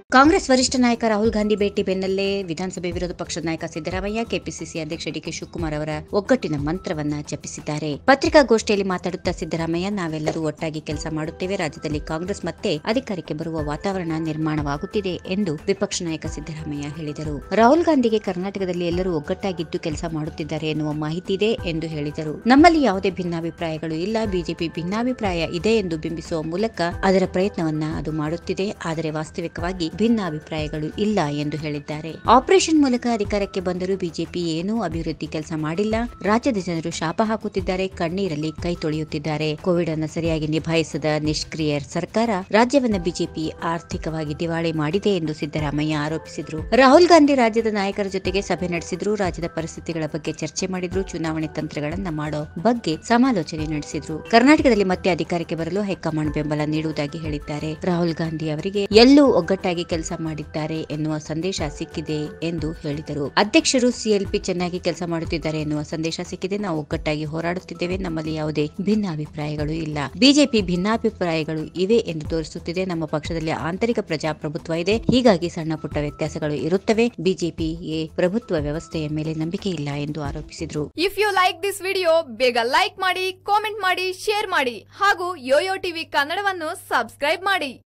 ಕಾಂಗ್ರೆಸ್ ವರಿಷ್ಠ ನಾಯಕ ರಾಹುಲ್ ಗಾಂಧಿ ಭೇಟಿ ಬೆನ್ನಲ್ಲೇ ವಿಧಾನಸಭೆ ವಿರೋಧ ಪಕ್ಷದ ನಾಯಕ ಸಿದ್ದರಾಮಯ್ಯ ಕೆಪಿಸಿಸಿ ಅಧ್ಯಕ್ಷ ಡಿಕೆ ಶಿವಕುಮಾರ್ ಅವರ ಒಗ್ಗಟ್ಟಿನ ಮಂತ್ರವನ್ನ ಜಪಿಸಿದ್ದಾರೆ ಪತ್ರಿಕಾಗೋಷ್ಠಿಯಲ್ಲಿ ಮಾತನಾಡುತ್ತಾ ಸಿದ್ದರಾಮಯ್ಯ ನಾವೆಲ್ಲರೂ ಒಟ್ಟಾಗಿ ಕೆಲಸ ಮಾಡುತ್ತೇವೆ ರಾಜ್ಯದಲ್ಲಿ ಕಾಂಗ್ರೆಸ್ ಮತ್ತೆ ಅಧಿಕಾರಕ್ಕೆ ಬರುವ ವಾತಾವರಣ ನಿರ್ಮಾಣವಾಗುತ್ತಿದೆ ಎಂದು ವಿಪಕ್ಷ ನಾಯಕ ಸಿದ್ದರಾಮಯ್ಯ ಹೇಳಿದರು ರಾಹುಲ್ ಗಾಂಧಿಗೆ ಕರ್ನಾಟಕದಲ್ಲಿ ಎಲ್ಲರೂ ಒಗ್ಗಟ್ಟಾಗಿದ್ದು ಕೆಲಸ ಮಾಡುತ್ತಿದ್ದಾರೆ ಎನ್ನುವ ಮಾಹಿತಿ ಇದೆ ಎಂದು ಹೇಳಿದರು ನಮ್ಮಲ್ಲಿ ಯಾವುದೇ ಭಿನ್ನಾಭಿಪ್ರಾಯಗಳು ಇಲ್ಲ ಬಿಜೆಪಿ ಭಿನ್ನಾಭಿಪ್ರಾಯ ಇದೆ ಎಂದು ಬಿಂಬಿಸುವ ಮೂಲಕ ಅದರ ಪ್ರಯತ್ನವನ್ನ ಅದು ಮಾಡುತ್ತಿದೆ ಆದರೆ ವಾಸ್ತವಿಕವಾಗಿ ಭಿನ್ನಾಭಿಪ್ರಾಯಗಳು ಇಲ್ಲ ಎಂದು ಹೇಳಿದ್ದಾರೆ ಆಪರೇಷನ್ ಮೂಲಕ ಅಧಿಕಾರಕ್ಕೆ ಬಂದರೂ ಬಿಜೆಪಿ ಏನೂ ಅಭಿವೃದ್ಧಿ ಕೆಲಸ ಮಾಡಿಲ್ಲ ರಾಜ್ಯದ ಜನರು ಶಾಪ ಹಾಕುತ್ತಿದ್ದಾರೆ ಕಣ್ಣೀರಲ್ಲಿ ಕೈ ತೊಳೆಯುತ್ತಿದ್ದಾರೆ ಕೋವಿಡ್ ಅನ್ನು ಸರಿಯಾಗಿ ನಿಭಾಯಿಸದ ನಿಷ್ಕ್ರಿಯ ಸರ್ಕಾರ ರಾಜ್ಯವನ್ನ ಬಿಜೆಪಿ ಆರ್ಥಿಕವಾಗಿ ದಿವಾಳಿ ಮಾಡಿದೆ ಎಂದು ಸಿದ್ದರಾಮಯ್ಯ ಆರೋಪಿಸಿದರು ರಾಹುಲ್ ಗಾಂಧಿ ರಾಜ್ಯದ ನಾಯಕರ ಜೊತೆಗೆ ಸಭೆ ನಡೆಸಿದ್ರು ರಾಜ್ಯದ ಪರಿಸ್ಥಿತಿಗಳ ಬಗ್ಗೆ ಚರ್ಚೆ ಮಾಡಿದ್ರು ಚುನಾವಣೆ ತಂತ್ರಗಳನ್ನ ಮಾಡೋ ಬಗ್ಗೆ ಸಮಾಲೋಚನೆ ನಡೆಸಿದ್ರು ಕರ್ನಾಟಕದಲ್ಲಿ ಮತ್ತೆ ಅಧಿಕಾರಕ್ಕೆ ಬರಲು ಹೈಕಮಾಂಡ್ ಬೆಂಬಲ ನೀಡುವುದಾಗಿ ಹೇಳಿದ್ದಾರೆ ರಾಹುಲ್ ಗಾಂಧಿ ಅವರಿಗೆ ಎಲ್ಲೂ ಒಗ್ಗಟ್ಟಾಗಿ ಕೆಲಸ ಮಾಡಿದ್ದಾರೆ ಎನ್ನುವ ಸಂದೇಶ ಸಿಕ್ಕಿದೆ ಎಂದು ಹೇಳಿದರು ಅಧ್ಯಕ್ಷರು ಸಿಎಲ್ಪಿ ಚೆನ್ನಾಗಿ ಕೆಲಸ ಮಾಡುತ್ತಿದ್ದಾರೆ ಎನ್ನುವ ಸಂದೇಶ ಸಿಕ್ಕಿದೆ ನಾವು ಒಗ್ಗಟ್ಟಾಗಿ ಹೋರಾಡುತ್ತಿದ್ದೇವೆ ನಮ್ಮಲ್ಲಿ ಯಾವುದೇ ಭಿನ್ನಾಭಿಪ್ರಾಯಗಳು ಇಲ್ಲ ಬಿಜೆಪಿ ಭಿನ್ನಾಭಿಪ್ರಾಯಗಳು ಇವೆ ಎಂದು ತೋರಿಸುತ್ತಿದೆ ನಮ್ಮ ಪಕ್ಷದಲ್ಲಿ ಆಂತರಿಕ ಪ್ರಜಾಪ್ರಭುತ್ವ ಇದೆ ಹೀಗಾಗಿ ಸಣ್ಣ ಪುಟ್ಟ ವ್ಯತ್ಯಾಸಗಳು ಇರುತ್ತವೆ ಬಿಜೆಪಿಗೆ ಪ್ರಭುತ್ವ ವ್ಯವಸ್ಥೆಯ ಮೇಲೆ ನಂಬಿಕೆ ಇಲ್ಲ ಎಂದು ಆರೋಪಿಸಿದರು if you like this video ಬೇಗ ಲೈಕ್ ಮಾಡಿ ಕಾಮೆಂಟ್ ಮಾಡಿ ಶೇರ್ ಮಾಡಿ ಹಾಗೂ ಯೋಯೋ ಟಿವಿ ಕನ್ನಡವನ್ನು ಸಬ್ಸ್ಕ್ರೈಬ್ ಮಾಡಿ